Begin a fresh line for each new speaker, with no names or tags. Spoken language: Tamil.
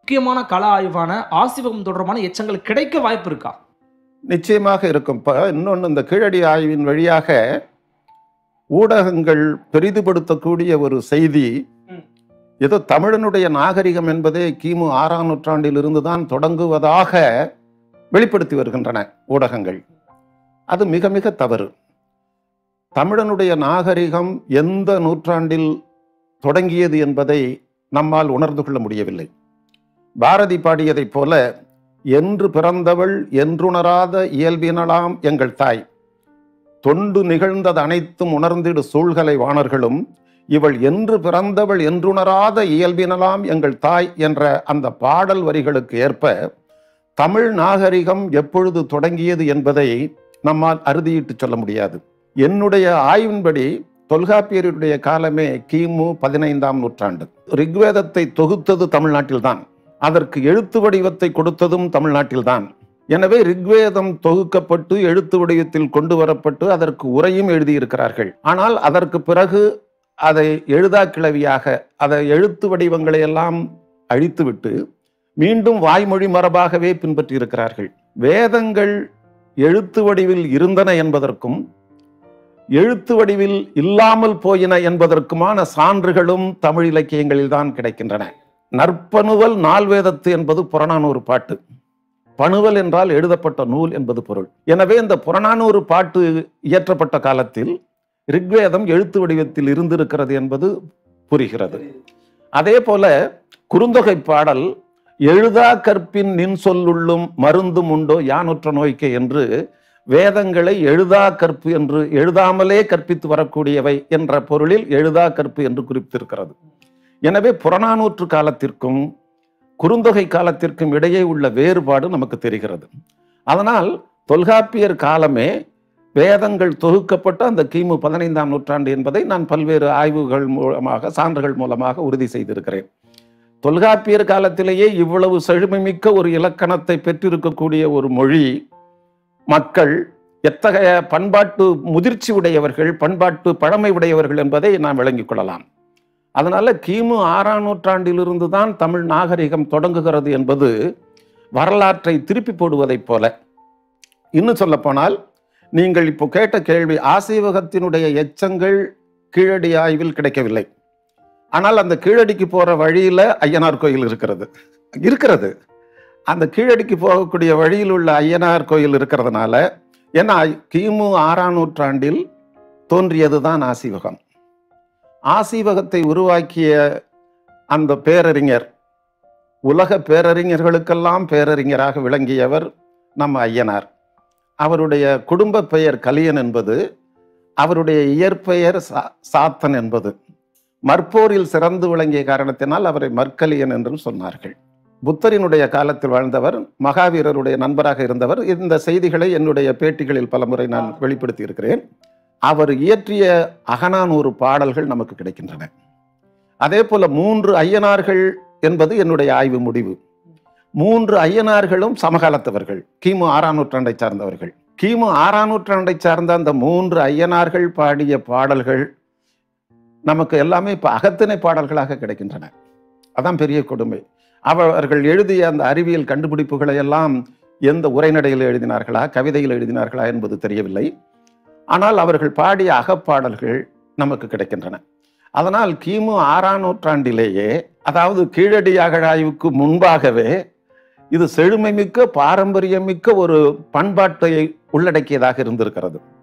முக்கியமான கல ஆய்வான ஆசிவகம் தொடர்பான எச்சங்கள் கிடைக்க வாய்ப்பு இருக்கா
நிச்சயமாக இருக்கும் இப்போ இன்னொன்று இந்த கீழடி ஆய்வின் வழியாக ஊடகங்கள் பெரிதுபடுத்தக்கூடிய ஒரு செய்தி
ம்.
ஏதோ தமிழனுடைய நாகரிகம் என்பதே கிமு ஆறாம் நூற்றாண்டில் இருந்து தான் தொடங்குவதாக வெளிப்படுத்தி வருகின்றன ஊடகங்கள் அது மிக மிக தவறு தமிழனுடைய நாகரிகம் எந்த நூற்றாண்டில் தொடங்கியது என்பதை நம்மால் உணர்ந்து கொள்ள முடியவில்லை பாரதி பாடியதைப் போல என்று பிறந்தவள் என்றுணராத இயல்பினலாம் எங்கள் தாய் தொண்டு நிகழ்ந்தது அனைத்தும் உணர்ந்திடு சூழ்கலை வாணர்களும் இவள் என்று பிறந்தவள் என்றுணராத இயல்பினலாம் எங்கள் தாய் என்ற அந்த பாடல் வரிகளுக்கு ஏற்ப தமிழ் நாகரிகம் எப்பொழுது தொடங்கியது என்பதை நம்மால் அறுதியிட்டு சொல்ல முடியாது என்னுடைய ஆய்வின்படி தொல்காப்பியருடைய காலமே கிமு பதினைந்தாம் நூற்றாண்டு ரிக்வேதத்தை தொகுத்தது தமிழ்நாட்டில்தான் அதற்கு எழுத்து வடிவத்தை கொடுத்ததும் தமிழ்நாட்டில்தான் எனவே ரிக்வேதம் தொகுக்கப்பட்டு எழுத்து வடிவத்தில் கொண்டு வரப்பட்டு அதற்கு உரையும் எழுதியிருக்கிறார்கள் ஆனால் அதற்கு பிறகு அதை எழுதா கிளவியாக அதை எழுத்து வடிவங்களை எல்லாம் அழித்துவிட்டு மீண்டும் வாய்மொழி மரபாகவே பின்பற்றி இருக்கிறார்கள் வேதங்கள் எழுத்து வடிவில் இருந்தன என்பதற்கும் எழுத்து வடிவில் இல்லாமல் போயின என்பதற்குமான சான்றுகளும் தமிழ் இலக்கியங்களில் தான் கிடைக்கின்றன நற்பணுவல் நால்வேதத்து என்பது புறநானூறு பாட்டு பணுவல் என்றால் எழுதப்பட்ட நூல் என்பது பொருள் எனவே இந்த புறநானூறு பாட்டு இயற்றப்பட்ட காலத்தில் ரிக்வேதம் எழுத்து வடிவத்தில் இருந்திருக்கிறது என்பது புரிகிறது அதே போல குறுந்தொகை பாடல் எழுதா கற்பின் நின் சொல்லுள்ளும் மருந்தும் உண்டோ யானுற்ற நோய்க்கு என்று வேதங்களை எழுதா கற்பு என்று எழுதாமலே கற்பித்து வரக்கூடியவை என்ற பொருளில் எழுதா கற்பு என்று குறிப்பிட்டிருக்கிறது எனவே புறநானூற்று காலத்திற்கும் குறுந்தொகை காலத்திற்கும் இடையே உள்ள வேறுபாடு நமக்கு தெரிகிறது அதனால் தொல்காப்பியர் காலமே வேதங்கள் தொகுக்கப்பட்ட அந்த கிமு பதினைந்தாம் நூற்றாண்டு என்பதை நான் பல்வேறு ஆய்வுகள் மூலமாக சான்றுகள் மூலமாக உறுதி செய்திருக்கிறேன் தொல்காப்பியர் காலத்திலேயே இவ்வளவு செழுமைமிக்க ஒரு இலக்கணத்தை பெற்றிருக்கக்கூடிய ஒரு மொழி மக்கள் எத்தகைய பண்பாட்டு முதிர்ச்சி உடையவர்கள் பண்பாட்டு பழமை உடையவர்கள் என்பதை நாம் விளங்கிக் கொள்ளலாம் அதனால கிமு ஆறாம் நூற்றாண்டிலிருந்து தான் தமிழ் நாகரிகம் தொடங்குகிறது என்பது வரலாற்றை திருப்பி போடுவதைப் போல இன்னும் சொல்லப்போனால் நீங்கள் இப்போ கேட்ட கேள்வி ஆசீவகத்தினுடைய எச்சங்கள் கீழடி ஆய்வில் கிடைக்கவில்லை ஆனால் அந்த கீழடிக்கு போற வழியில ஐயனார் கோயில் இருக்கிறது இருக்கிறது அந்த கீழடிக்கு போகக்கூடிய வழியில் உள்ள ஐயனார் கோயில் இருக்கிறதுனால ஏன்னா கிமு ஆறாம் நூற்றாண்டில் தோன்றியதுதான் ஆசீவகம் ஆசீவகத்தை உருவாக்கிய அந்த பேரறிஞர் உலக பேரறிஞர்களுக்கெல்லாம் பேரறிஞராக விளங்கியவர் நம்ம ஐயனார் அவருடைய குடும்ப பெயர் கலியன் என்பது அவருடைய இயற்பெயர் சா சாத்தன் என்பது மற்போரில் சிறந்து விளங்கிய காரணத்தினால் அவரை மற்கலியன் என்றும் சொன்னார்கள் புத்தரினுடைய காலத்தில் வாழ்ந்தவர் மகாவீரருடைய நண்பராக இருந்தவர் இந்த செய்திகளை என்னுடைய பேட்டிகளில் பலமுறை நான் வெளிப்படுத்தி இருக்கிறேன் அவர் இயற்றிய அகநானூறு பாடல்கள் நமக்கு கிடைக்கின்றன அதே போல மூன்று ஐயனார்கள் என்பது என்னுடைய ஆய்வு முடிவு மூன்று ஐயனார்களும் சமகாலத்தவர்கள் கிமு ஆறாம் நூற்றாண்டை சார்ந்தவர்கள் கிமு ஆறாம் நூற்றாண்டை சார்ந்த அந்த மூன்று ஐயனார்கள் பாடிய பாடல்கள் நமக்கு எல்லாமே இப்ப அகத்திணை பாடல்களாக கிடைக்கின்றன அதான் பெரிய கொடுமை அவர்கள் எழுதிய அந்த அறிவியல் கண்டுபிடிப்புகளை எல்லாம் எந்த உரைநடையில் எழுதினார்களா கவிதையில் எழுதினார்களா என்பது தெரியவில்லை ஆனால் அவர்கள் பாடிய அகப்பாடல்கள் நமக்கு கிடைக்கின்றன அதனால் கிமு ஆறாம் நூற்றாண்டிலேயே அதாவது கீழடி அகழாய்வுக்கு முன்பாகவே இது செழுமைமிக்க பாரம்பரியமிக்க ஒரு பண்பாட்டை உள்ளடக்கியதாக இருந்திருக்கிறது